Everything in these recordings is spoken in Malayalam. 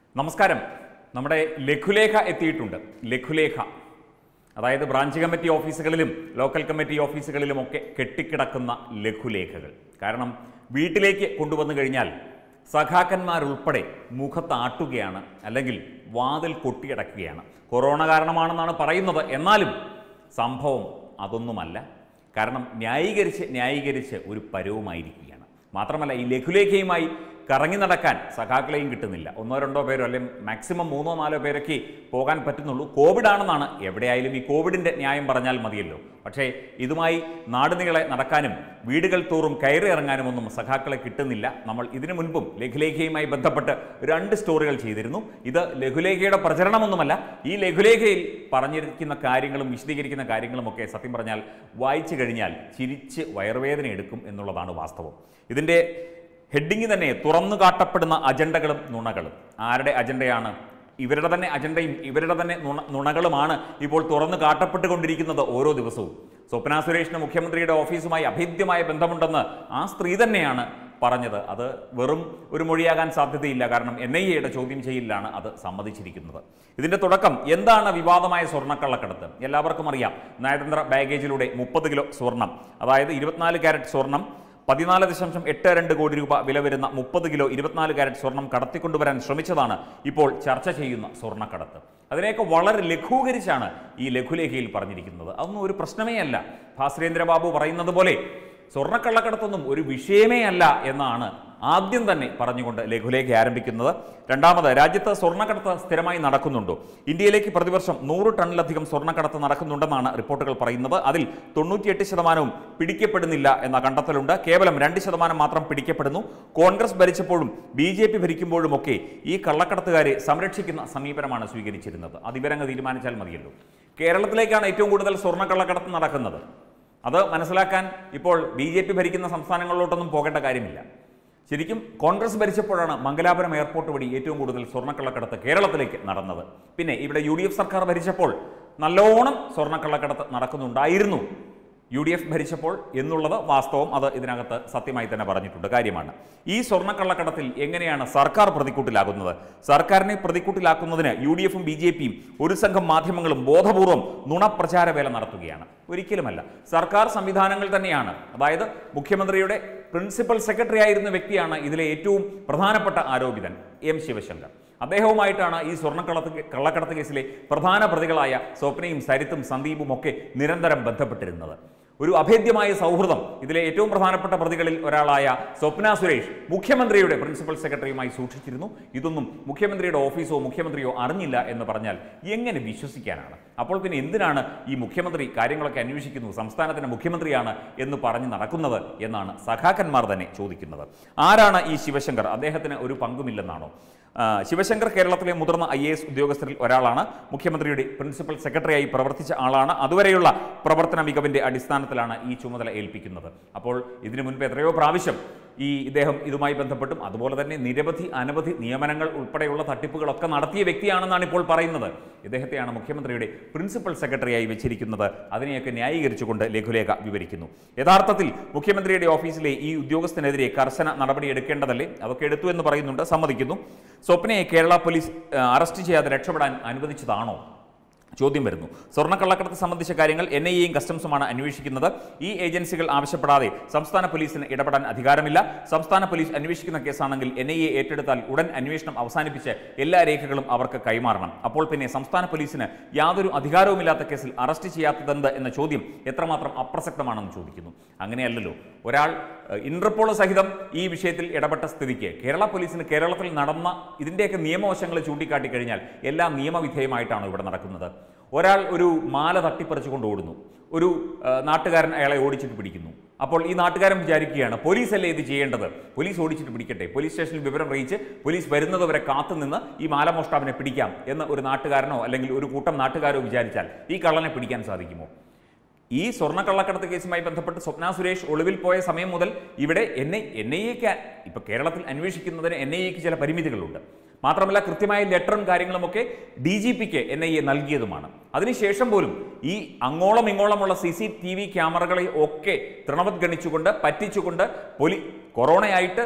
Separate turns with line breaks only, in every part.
നമസ്കാരം നമ്മുടെ ലഘുലേഖ എത്തിയിട്ടുണ്ട് ലഘുലേഖ അതായത് ബ്രാഞ്ച് കമ്മിറ്റി ഓഫീസുകളിലും ലോക്കൽ കമ്മിറ്റി ഓഫീസുകളിലുമൊക്കെ കെട്ടിക്കിടക്കുന്ന ലഘുലേഖകൾ കാരണം വീട്ടിലേക്ക് കൊണ്ടുവന്നു കഴിഞ്ഞാൽ സഖാക്കന്മാരുൾപ്പെടെ മുഖത്താട്ടുകയാണ് അല്ലെങ്കിൽ വാതിൽ കൊട്ടിയടക്കുകയാണ് കൊറോണ കാരണമാണെന്നാണ് പറയുന്നത് എന്നാലും സംഭവം അതൊന്നുമല്ല കാരണം ന്യായീകരിച്ച് ന്യായീകരിച്ച് ഒരു പരവുമായിരിക്കുകയാണ് മാത്രമല്ല ഈ ലഘുലേഖയുമായി കറങ്ങി നടക്കാൻ സഖാക്കളെയും കിട്ടുന്നില്ല ഒന്നോ രണ്ടോ പേരോ അല്ലെങ്കിൽ മാക്സിമം മൂന്നോ നാലോ പേരൊക്കെ പോകാൻ പറ്റുന്നുള്ളൂ കോവിഡ് ആണെന്നാണ് എവിടെയായാലും ഈ കോവിഡിൻ്റെ ന്യായം പറഞ്ഞാൽ മതിയല്ലോ പക്ഷേ ഇതുമായി നാടുനീളെ നടക്കാനും വീടുകൾ തോറും കയറി ഇറങ്ങാനുമൊന്നും സഖാക്കളെ കിട്ടുന്നില്ല നമ്മൾ ഇതിനു മുൻപും ലഘുലേഖയുമായി ബന്ധപ്പെട്ട് രണ്ട് സ്റ്റോറികൾ ചെയ്തിരുന്നു ഇത് ലഘുലേഖയുടെ പ്രചരണമൊന്നുമല്ല ഈ ലഘുലേഖയിൽ പറഞ്ഞിരിക്കുന്ന കാര്യങ്ങളും വിശദീകരിക്കുന്ന കാര്യങ്ങളുമൊക്കെ സത്യം പറഞ്ഞാൽ വായിച്ചു കഴിഞ്ഞാൽ ചിരിച്ച് വയറുവേദന എടുക്കും എന്നുള്ളതാണ് വാസ്തവം ഇതിൻ്റെ ഹെഡിങ് തന്നെ തുറന്നു കാട്ടപ്പെടുന്ന അജണ്ടകളും നുണകളും ആരുടെ അജണ്ടയാണ് ഇവരുടെ തന്നെ അജണ്ടയും ഇവരുടെ തന്നെ നുണ നുണകളുമാണ് ഇപ്പോൾ തുറന്നു കാട്ടപ്പെട്ടുകൊണ്ടിരിക്കുന്നത് ഓരോ ദിവസവും സ്വപ്ന സുരേഷിന് മുഖ്യമന്ത്രിയുടെ ഓഫീസുമായി അഭേദ്യമായ ബന്ധമുണ്ടെന്ന് ആ സ്ത്രീ തന്നെയാണ് പറഞ്ഞത് അത് വെറും ഒരു മൊഴിയാകാൻ സാധ്യതയില്ല കാരണം എൻ ഐ എയുടെ ചോദ്യം ചെയ്യലിലാണ് അത് സമ്മതിച്ചിരിക്കുന്നത് ഇതിന്റെ തുടക്കം എന്താണ് വിവാദമായ സ്വർണ്ണക്കള്ളക്കടത്ത് എല്ലാവർക്കും അറിയാം നയതന്ത്ര ബാഗേജിലൂടെ മുപ്പത് കിലോ സ്വർണം അതായത് ഇരുപത്തിനാല് ക്യാരറ്റ് സ്വർണം പതിനാല് ദശാംശം എട്ട് രണ്ട് കോടി രൂപ വില വരുന്ന മുപ്പത് കിലോ ഇരുപത്തിനാല് കാരറ്റ് സ്വർണം കടത്തിക്കൊണ്ടുവരാൻ ശ്രമിച്ചതാണ് ഇപ്പോൾ ചർച്ച ചെയ്യുന്ന സ്വർണ്ണക്കടത്ത് അതിനെയൊക്കെ വളരെ ലഘൂകരിച്ചാണ് ഈ ലഘുലേഖയിൽ പറഞ്ഞിരിക്കുന്നത് അതൊന്നും ഒരു പ്രശ്നമേ അല്ല ഭാസ്കരേന്ദ്രബാബു പറയുന്നത് പോലെ സ്വർണ്ണക്കള്ളക്കടത്തൊന്നും ഒരു വിഷയമേ അല്ല എന്നാണ് ആദ്യം തന്നെ പറഞ്ഞുകൊണ്ട് ലഘുലേഖ ആരംഭിക്കുന്നത് രണ്ടാമത് രാജ്യത്ത് സ്വർണ്ണക്കടത്ത് സ്ഥിരമായി നടക്കുന്നുണ്ടോ ഇന്ത്യയിലേക്ക് പ്രതിവർഷം നൂറ് ടണ്ണിലധികം സ്വർണ്ണക്കടത്ത് നടക്കുന്നുണ്ടെന്നാണ് റിപ്പോർട്ടുകൾ പറയുന്നത് അതിൽ തൊണ്ണൂറ്റിയെട്ട് ശതമാനവും പിടിക്കപ്പെടുന്നില്ല എന്ന കണ്ടെത്തലുണ്ട് കേവലം രണ്ട് ശതമാനം മാത്രം പിടിക്കപ്പെടുന്നു കോൺഗ്രസ് ഭരിച്ചപ്പോഴും ബി ജെ പി ഭരിക്കുമ്പോഴുമൊക്കെ ഈ കള്ളക്കടത്തുകാരെ സംരക്ഷിക്കുന്ന സമീപനമാണ് സ്വീകരിച്ചിരുന്നത് അത് ഇവരങ്ങ് തീരുമാനിച്ചാൽ മതിയല്ലോ കേരളത്തിലേക്കാണ് ഏറ്റവും കൂടുതൽ സ്വർണ്ണക്കള്ളക്കടത്ത് നടക്കുന്നത് അത് മനസ്സിലാക്കാൻ ഇപ്പോൾ ബി ജെ പി ഭരിക്കുന്ന സംസ്ഥാനങ്ങളിലോട്ടൊന്നും പോകേണ്ട കാര്യമില്ല ശരിക്കും കോൺഗ്രസ് ഭരിച്ചപ്പോഴാണ് മംഗലാപുരം എയർപോർട്ട് വഴി ഏറ്റവും കൂടുതൽ സ്വർണ്ണക്കള്ളക്കടത്ത് കേരളത്തിലേക്ക് നടന്നത് പിന്നെ ഇവിടെ യു സർക്കാർ ഭരിച്ചപ്പോൾ നല്ലോണം സ്വർണ്ണക്കള്ളക്കടത്ത് നടക്കുന്നുണ്ടായിരുന്നു യു ഡി എഫ് ഭരിച്ചപ്പോൾ എന്നുള്ളത് വാസ്തവം അത് ഇതിനകത്ത് സത്യമായി തന്നെ പറഞ്ഞിട്ടുണ്ട് കാര്യമാണ് ഈ സ്വർണ്ണക്കള്ളക്കടത്തിൽ എങ്ങനെയാണ് സർക്കാർ പ്രതിക്കൂട്ടിലാകുന്നത് സർക്കാരിനെ പ്രതിക്കൂട്ടിലാക്കുന്നതിന് യു ഡി എഫും ബി ജെ പിയും ഒരു സംഘം മാധ്യമങ്ങളും ബോധപൂർവം നുണപ്രചാരവേല നടത്തുകയാണ് ഒരിക്കലുമല്ല സർക്കാർ സംവിധാനങ്ങൾ തന്നെയാണ് അതായത് മുഖ്യമന്ത്രിയുടെ പ്രിൻസിപ്പൽ സെക്രട്ടറി ആയിരുന്ന വ്യക്തിയാണ് ഇതിലെ ഏറ്റവും പ്രധാനപ്പെട്ട ആരോപിതൻ എം ശിവശങ്കർ അദ്ദേഹവുമായിട്ടാണ് ഈ സ്വർണ്ണക്കള്ളത്ത് കള്ളക്കടത്ത് കേസിലെ പ്രധാന പ്രതികളായ സ്വപ്നയും സരിത്തും സന്ദീപും ഒക്കെ നിരന്തരം ബന്ധപ്പെട്ടിരുന്നത് ഒരു അഭേദ്യമായ സൗഹൃദം ഇതിലെ ഏറ്റവും പ്രധാനപ്പെട്ട പ്രതികളിൽ ഒരാളായ സ്വപ്ന സുരേഷ് മുഖ്യമന്ത്രിയുടെ പ്രിൻസിപ്പൽ സെക്രട്ടറിയുമായി സൂക്ഷിച്ചിരുന്നു ഇതൊന്നും മുഖ്യമന്ത്രിയുടെ ഓഫീസോ മുഖ്യമന്ത്രിയോ അറിഞ്ഞില്ല എന്ന് പറഞ്ഞാൽ എങ്ങനെ വിശ്വസിക്കാനാണ് അപ്പോൾ പിന്നെ എന്തിനാണ് ഈ മുഖ്യമന്ത്രി കാര്യങ്ങളൊക്കെ അന്വേഷിക്കുന്നു സംസ്ഥാനത്തിന്റെ മുഖ്യമന്ത്രിയാണ് എന്ന് പറഞ്ഞ് നടക്കുന്നത് എന്നാണ് സഖാക്കന്മാർ തന്നെ ചോദിക്കുന്നത് ആരാണ് ഈ ശിവശങ്കർ അദ്ദേഹത്തിന് ഒരു പങ്കുമില്ലെന്നാണോ ആ, ശിവശങ്കർ കേരളത്തിലെ മുതിർന്ന ഐ എ എസ് ഉദ്യോഗസ്ഥരിൽ ഒരാളാണ് മുഖ്യമന്ത്രിയുടെ പ്രിൻസിപ്പൽ സെക്രട്ടറിയായി പ്രവർത്തിച്ച ആളാണ് അതുവരെയുള്ള പ്രവർത്തന മികവിന്റെ അടിസ്ഥാനത്തിലാണ് ഈ ചുമതല ഏൽപ്പിക്കുന്നത് അപ്പോൾ ഇതിനു മുൻപ് എത്രയോ പ്രാവശ്യം ഈ ഇദ്ദേഹം ഇതുമായി ബന്ധപ്പെട്ടും അതുപോലെ തന്നെ നിരവധി അനവധി നിയമനങ്ങൾ ഉൾപ്പെടെയുള്ള തട്ടിപ്പുകളൊക്കെ നടത്തിയ വ്യക്തിയാണെന്നാണ് ഇപ്പോൾ പറയുന്നത് ഇദ്ദേഹത്തെയാണ് മുഖ്യമന്ത്രിയുടെ പ്രിൻസിപ്പൽ സെക്രട്ടറിയായി വെച്ചിരിക്കുന്നത് അതിനെയൊക്കെ ന്യായീകരിച്ചുകൊണ്ട് ലഘുലേഖ വിവരിക്കുന്നു യഥാർത്ഥത്തിൽ മുഖ്യമന്ത്രിയുടെ ഓഫീസിലെ ഈ ഉദ്യോഗസ്ഥനെതിരെ കർശന നടപടി എടുക്കേണ്ടതല്ലേ അതൊക്കെ എടുത്തു എന്ന് പറയുന്നുണ്ട് സമ്മതിക്കുന്നു സ്വപ്നയെ കേരള പോലീസ് ആ, അറസ്റ്റ് ചെയ്യാതെ രക്ഷപ്പെടാൻ അനുവദിച്ചതാണോ ചോദ്യം വരുന്നു സ്വർണ്ണക്കള്ളക്കടത്ത് സംബന്ധിച്ച കാര്യങ്ങൾ എൻ ഐ എയും കസ്റ്റംസുമാണ് അന്വേഷിക്കുന്നത് ഈ ഏജൻസികൾ ആവശ്യപ്പെടാതെ സംസ്ഥാന പോലീസിന് ഇടപെടാൻ അധികാരമില്ല സംസ്ഥാന പോലീസ് അന്വേഷിക്കുന്ന കേസാണെങ്കിൽ എൻ ഐ എ ഏറ്റെടുത്താൽ ഉടൻ അന്വേഷണം അവസാനിപ്പിച്ച് എല്ലാ രേഖകളും അവർക്ക് കൈമാറണം അപ്പോൾ പിന്നെ സംസ്ഥാന പോലീസിന് യാതൊരു അധികാരവുമില്ലാത്ത കേസിൽ അറസ്റ്റ് ചെയ്യാത്തതെന്ത് എന്ന ചോദ്യം എത്രമാത്രം അപ്രസക്തമാണെന്ന് ചോദിക്കുന്നു അങ്ങനെയല്ലല്ലോ ഒരാൾ ഏഹ്, ഇന്റർപോൾ സഹിതം ഈ വിഷയത്തിൽ ഇടപെട്ട സ്ഥിതിക്ക് കേരള പോലീസിന് കേരളത്തിൽ നടന്ന ഇതിൻ്റെയൊക്കെ നിയമവശങ്ങൾ ചൂണ്ടിക്കാട്ടി കഴിഞ്ഞാൽ എല്ലാം നിയമവിധേയമായിട്ടാണ് ഇവിടെ നടക്കുന്നത് ഒരാൾ ഒരു മാല തട്ടിപ്പറിച്ചുകൊണ്ട് ഓടുന്നു ഒരു ആ, നാട്ടുകാരൻ അയാളെ ഓടിച്ചിട്ട് പിടിക്കുന്നു അപ്പോൾ ഈ നാട്ടുകാരൻ വിചാരിക്കുകയാണ് പോലീസല്ലേ ഇത് ചെയ്യേണ്ടത് പോലീസ് ഓടിച്ചിട്ട് പിടിക്കട്ടെ പോലീസ് സ്റ്റേഷനിൽ വിവരം അറിയിച്ച് പോലീസ് വരുന്നത് വരെ കാത്തുനിന്ന് ഈ മാലമോഷ്ടാവിനെ പിടിക്കാം എന്ന് ഒരു നാട്ടുകാരനോ അല്ലെങ്കിൽ ഒരു കൂട്ടം നാട്ടുകാരോ വിചാരിച്ചാൽ ഈ കള്ളനെ പിടിക്കാൻ സാധിക്കുമോ ഈ സ്വർണ്ണക്കള്ളക്കടത്ത് കേസുമായി ബന്ധപ്പെട്ട് സ്വപ്ന സുരേഷ് ഒളിവിൽ പോയ സമയം മുതൽ ഇവിടെ എൻ ഐ എൻ ഐ എക്ക് ഇപ്പൊ കേരളത്തിൽ അന്വേഷിക്കുന്നതിന് എൻ ഐ എക്ക് ചില പരിമിതികളുണ്ട് മാത്രമല്ല കൃത്യമായ ലെറ്ററും കാര്യങ്ങളുമൊക്കെ ഡി ജി പിക്ക് എൻ ഐ എ നൽകിയതുമാണ് അതിനുശേഷം പോലും ഈ അങ്ങോളം ഇങ്ങോളമുള്ള സി സി ടി വി ക്യാമറകളെ ഒക്കെ തൃണവത്ഗണിച്ചുകൊണ്ട് പറ്റിച്ചുകൊണ്ട് പൊലി കൊറോണയായിട്ട്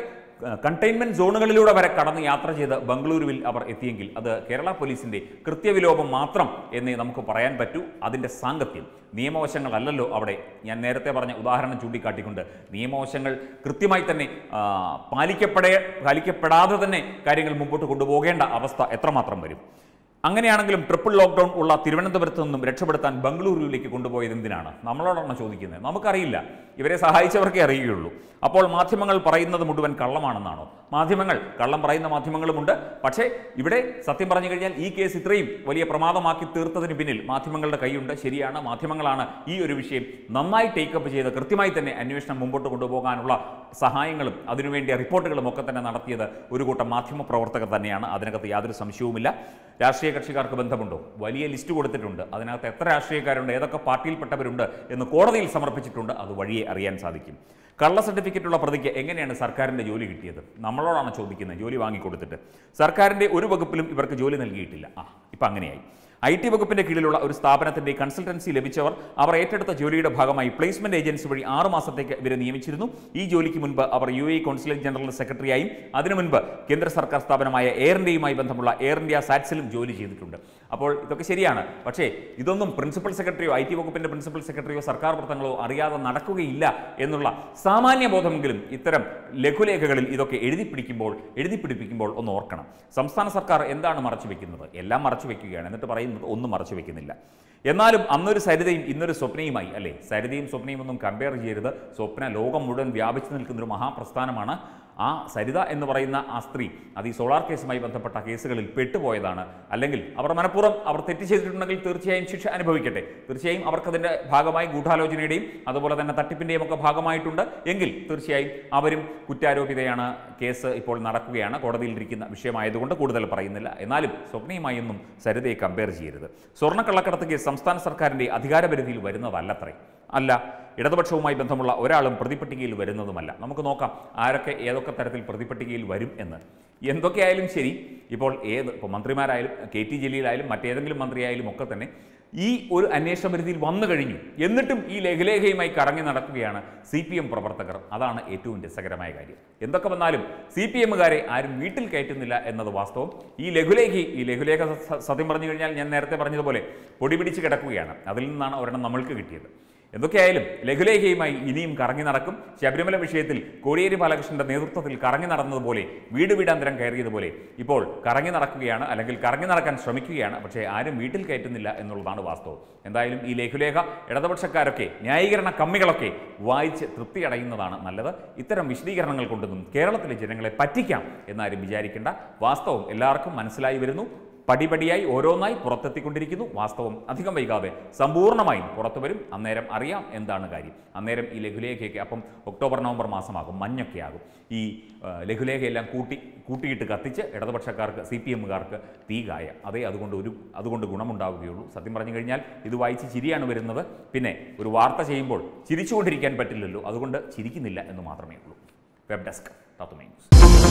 കണ്ടെയ്ൻമെന്റ് സോണുകളിലൂടെ വരെ കടന്ന് യാത്ര ചെയ്ത് ബംഗളൂരുവിൽ അവർ എത്തിയെങ്കിൽ അത് കേരള പോലീസിന്റെ കൃത്യവിലോപം മാത്രം എന്നേ നമുക്ക് പറയാൻ പറ്റൂ അതിൻ്റെ സാങ്കത്യം നിയമവശങ്ങളല്ലല്ലോ അവിടെ ഞാൻ നേരത്തെ പറഞ്ഞ ഉദാഹരണം ചൂണ്ടിക്കാട്ടിക്കൊണ്ട് നിയമവശങ്ങൾ കൃത്യമായി തന്നെ ആ, പാലിക്കപ്പെടേ പാലിക്കപ്പെടാതെ തന്നെ കാര്യങ്ങൾ മുമ്പോട്ട് കൊണ്ടുപോകേണ്ട അവസ്ഥ എത്രമാത്രം വരും അങ്ങനെയാണെങ്കിലും ട്രിപ്പിൾ ലോക്ക്ഡൗൺ ഉള്ള തിരുവനന്തപുരത്ത് നിന്നും രക്ഷപ്പെടുത്താൻ ബംഗളൂരുവിലേക്ക് കൊണ്ടുപോയത് എന്തിനാണ് നമ്മളോടാണ് ചോദിക്കുന്നത് നമുക്കറിയില്ല ഇവരെ സഹായിച്ചവർക്കേ അറിയുകയുള്ളൂ അപ്പോൾ മാധ്യമങ്ങൾ പറയുന്നത് മുഴുവൻ കള്ളമാണെന്നാണോ മാധ്യമങ്ങൾ കള്ളം പറയുന്ന മാധ്യമങ്ങളുമുണ്ട് പക്ഷേ ഇവിടെ സത്യം പറഞ്ഞു കഴിഞ്ഞാൽ ഈ കേസ് ഇത്രയും വലിയ പ്രമാദമാക്കി തീർത്തതിന് പിന്നിൽ മാധ്യമങ്ങളുടെ കൈയുണ്ട് ശരിയാണ് മാധ്യമങ്ങളാണ് ഈ ഒരു വിഷയം നന്നായി ടേക്കപ്പ് ചെയ്ത് കൃത്യമായി തന്നെ അന്വേഷണം മുമ്പോട്ട് കൊണ്ടുപോകാനുള്ള സഹായങ്ങളും അതിനുവേണ്ടിയ റിപ്പോർട്ടുകളും ഒക്കെ തന്നെ നടത്തിയത് ഒരു കൂട്ടം മാധ്യമ പ്രവർത്തകർ തന്നെയാണ് അതിനകത്ത് യാതൊരു സംശയവുമില്ല രാഷ്ട്രീയ കക്ഷിക്കാർക്ക് ബന്ധമുണ്ടോ വലിയ ലിസ്റ്റ് കൊടുത്തിട്ടുണ്ട് അതിനകത്ത് എത്ര രാഷ്ട്രീയക്കാരുണ്ട് ഏതൊക്കെ പാർട്ടിയിൽപ്പെട്ടവരുണ്ട് എന്ന് കോടതിയിൽ സമർപ്പിച്ചിട്ടുണ്ട് അത് വഴിയെ അറിയാൻ സാധിക്കും കള്ള സർട്ടിഫിക്കറ്റുള്ള പ്രതിക്ക് എങ്ങനെയാണ് സർക്കാരിൻ്റെ ജോലി കിട്ടിയത് നമ്മളോടാണ് ചോദിക്കുന്നത് ജോലി വാങ്ങിക്കൊടുത്തിട്ട് സർക്കാരിൻ്റെ ഒരു വകുപ്പിലും ഇവർക്ക് ജോലി നൽകിയിട്ടില്ല ആ ഇപ്പം അങ്ങനെയായി ഐ ടി വകുപ്പിന്റെ കീഴിലുള്ള ഒരു സ്ഥാപനത്തിന്റെ കൺസൾട്ടൻസി ലഭിച്ചവർ അവർ ഏറ്റെടുത്ത ജോലിയുടെ ഭാഗമായി പ്ലേസ്മെന്റ് ഏജൻസി വഴി ആറ് മാസത്തേക്ക് ഇവരെ നിയമിച്ചിരുന്നു ഈ ജോലിക്ക് മുൻപ് അവർ യു എ കോൺസുലേറ്റ് ജനറൽ സെക്രട്ടറിയായും അതിനു മുൻപ് കേന്ദ്ര സർക്കാർ സ്ഥാപനമായ എയർ ഇന്ത്യയുമായി ബന്ധമുള്ള എയർ ഇന്ത്യ സാറ്റ്സിലും ജോലി ചെയ്തിട്ടുണ്ട് അപ്പോൾ ഇതൊക്കെ ശരിയാണ് പക്ഷേ ഇതൊന്നും പ്രിൻസിപ്പൽ സെക്രട്ടറിയോ ഐ ടി വകുപ്പിന്റെ പ്രിൻസിപ്പൽ സെക്രട്ടറിയോ സർക്കാർ വൃത്തങ്ങളോ അറിയാതെ നടക്കുകയില്ല എന്നുള്ള സാമാന്യ ബോധമെങ്കിലും ഇത്തരം ലഘുലേഖകളിൽ ഇതൊക്കെ എഴുതി പിടിക്കുമ്പോൾ എഴുതി പിടിപ്പിക്കുമ്പോൾ ഒന്ന് ഓർക്കണം സംസ്ഥാന സർക്കാർ എന്താണ് മറച്ചു വെക്കുന്നത് എല്ലാം മറച്ചു വെക്കുകയാണ് എന്നിട്ട് പറയുന്നത് ഒന്നും മറച്ചു വെക്കുന്നില്ല എന്നാലും അന്നൊരു സരിതയും ഇന്നൊരു സ്വപ്നയുമായി അല്ലേ സരിതയും സ്വപ്നയും ഒന്നും കമ്പയർ ചെയ്യരുത് സ്വപ്ന ലോകം മുഴുവൻ വ്യാപിച്ചു നിൽക്കുന്ന ഒരു മഹാപ്രസ്ഥാനമാണ് ആ സരിത എന്ന് പറയുന്ന ആ സ്ത്രീ അത് ഈ സോളാർ കേസുമായി ബന്ധപ്പെട്ട കേസുകളിൽ പെട്ടുപോയതാണ് അല്ലെങ്കിൽ അവർ മനഃപൂർവ്വം അവർ തെറ്റ് ചെയ്തിട്ടുണ്ടെങ്കിൽ തീർച്ചയായും ശിക്ഷ അനുഭവിക്കട്ടെ തീർച്ചയായും അവർക്കതിൻ്റെ ഭാഗമായി ഗൂഢാലോചനയുടെയും അതുപോലെ തന്നെ തട്ടിപ്പിൻ്റെയും ഒക്കെ ഭാഗമായിട്ടുണ്ട് എങ്കിൽ തീർച്ചയായും അവരും കുറ്റാരോപിതയാണ് കേസ് ഇപ്പോൾ നടക്കുകയാണ് കോടതിയിലിരിക്കുന്ന വിഷയമായതുകൊണ്ട് കൂടുതൽ പറയുന്നില്ല എന്നാലും സ്വപ്നയുമായൊന്നും സരിതയെ കമ്പയർ ചെയ്യരുത് സ്വർണ്ണക്കള്ളക്കടത്ത് കേസ് സംസ്ഥാന സർക്കാരിൻ്റെ അധികാരപരിധിയിൽ വരുന്നതല്ലത്രേ അല്ല ഇടതുപക്ഷവുമായി ബന്ധമുള്ള ഒരാളും പ്രതിപട്ടികയിൽ വരുന്നതുമല്ല നമുക്ക് നോക്കാം ആരൊക്കെ ഏതൊക്കെ തരത്തിൽ പ്രതിപട്ടികയിൽ വരും എന്ന് എന്തൊക്കെയായാലും ശരി ഇപ്പോൾ ഏത് ഇപ്പോൾ മന്ത്രിമാരായാലും കെ ടി ജലീലായാലും മറ്റേതെങ്കിലും മന്ത്രിയായാലും ഒക്കെ തന്നെ ഈ ഒരു അന്വേഷണ പരിധിയിൽ വന്നു കഴിഞ്ഞു എന്നിട്ടും ഈ ലഘുലേഖയുമായി കറങ്ങി നടക്കുകയാണ് സി പി എം പ്രവർത്തകർ അതാണ് ഏറ്റവും രസകരമായ കാര്യം എന്തൊക്കെ വന്നാലും സി പി എമ്മുകാരെ ആരും വീട്ടിൽ കയറ്റുന്നില്ല എന്നത് വാസ്തവം ഈ ലഘുലേഖ ഈ ലഘുലേഖ സ- സത്യം പറഞ്ഞു കഴിഞ്ഞാൽ ഞാൻ നേരത്തെ പറഞ്ഞതുപോലെ പൊടി പിടിച്ച് കിടക്കുകയാണ് അതിൽ നിന്നാണ് ഒരെണ്ണം നമ്മൾക്ക് കിട്ടിയത് എന്തൊക്കെയായാലും ലഘുലേഖയുമായി ഇനിയും കറങ്ങി നടക്കും ശബരിമല വിഷയത്തിൽ കോടിയേരി ബാലകൃഷ്ണന്റെ നേതൃത്വത്തിൽ കറങ്ങി നടന്നതുപോലെ വീട് വീടാന്തരം കയറിയതുപോലെ ഇപ്പോൾ കറങ്ങി നടക്കുകയാണ് അല്ലെങ്കിൽ കറങ്ങി നടക്കാൻ ശ്രമിക്കുകയാണ് പക്ഷേ ആരും വീട്ടിൽ കയറ്റുന്നില്ല എന്നുള്ളതാണ് വാസ്തവം എന്തായാലും ഈ ലഘുലേഖ ഇടതുപക്ഷക്കാരൊക്കെ ന്യായീകരണ കമ്മികളൊക്കെ വായിച്ച് തൃപ്തി അടയുന്നതാണ് നല്ലത് ഇത്തരം വിശദീകരണങ്ങൾ കൊണ്ടൊന്നും കേരളത്തിലെ ജനങ്ങളെ പറ്റിക്കാം എന്നാരും വിചാരിക്കേണ്ട വാസ്തവം എല്ലാവർക്കും മനസ്സിലായി വരുന്നു പടിപടിയായി ഓരോന്നായി പുറത്തെത്തിക്കൊണ്ടിരിക്കുന്നു വാസ്തവം അധികം വൈകാതെ സമ്പൂർണ്ണമായും പുറത്തു വരും അന്നേരം അറിയാം എന്താണ് കാര്യം അന്നേരം ഈ ലഘുലേഖയൊക്കെ അപ്പം ഒക്ടോബർ നവംബർ മാസമാകും മഞ്ഞൊക്കെ ആകും ഈ ആ, ലഘുലേഖയെല്ലാം കൂട്ടി കൂട്ടിയിട്ട് കത്തിച്ച് ഇടതുപക്ഷക്കാർക്ക് സി പി എമ്മുകാർക്ക് തീ കായ അതേ അതുകൊണ്ട് ഒരു അതുകൊണ്ട് ഗുണമുണ്ടാവുകയുള്ളൂ സത്യം പറഞ്ഞു കഴിഞ്ഞാൽ ഇത് വായിച്ച് ചിരിയാണ് വരുന്നത് പിന്നെ ഒരു വാർത്ത ചെയ്യുമ്പോൾ ചിരിച്ചുകൊണ്ടിരിക്കാൻ പറ്റില്ലല്ലോ അതുകൊണ്ട് ചിരിക്കുന്നില്ല എന്ന് മാത്രമേ ഉള്ളൂ വെബ് ഡെസ്ക് തത്തുമൈ ന്യൂസ്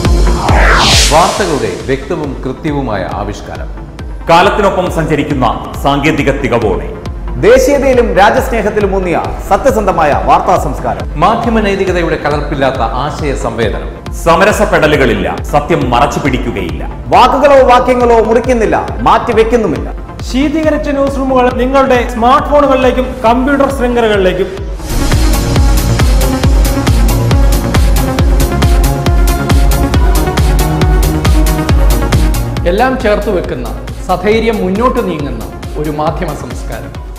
വാർത്തകളുടെ വ്യക്തവും കൃത്യവുമായ ആവിഷ്കാരം
കാലത്തിനൊപ്പം സഞ്ചരിക്കുന്ന സാങ്കേതിക തികവോടെ
ദേശീയതയിലും രാജ്യസ്നേഹത്തിലും ഊന്നിയ സത്യസന്ധമായ വാർത്താ സംസ്കാരം
മാധ്യമ നൈതികതയുടെ കലർപ്പില്ലാത്ത ആശയ സംവേദനം
സമരസപ്പെടലുകളില്ല സത്യം മറച്ചു പിടിക്കുകയില്ല
വാക്കുകളോ വാക്യങ്ങളോ മുറിക്കുന്നില്ല മാറ്റിവെക്കുന്നുമില്ല
ശീതീകരിച്ച ന്യൂസ് റൂമുകൾ നിങ്ങളുടെ സ്മാർട്ട് ഫോണുകളിലേക്കും കമ്പ്യൂട്ടർ ശൃംഖലകളിലേക്കും
എല്ലാം ചേർത്ത് വെക്കുന്ന സധൈര്യം മുന്നോട്ട് നീങ്ങുന്ന ഒരു മാധ്യമ സംസ്കാരം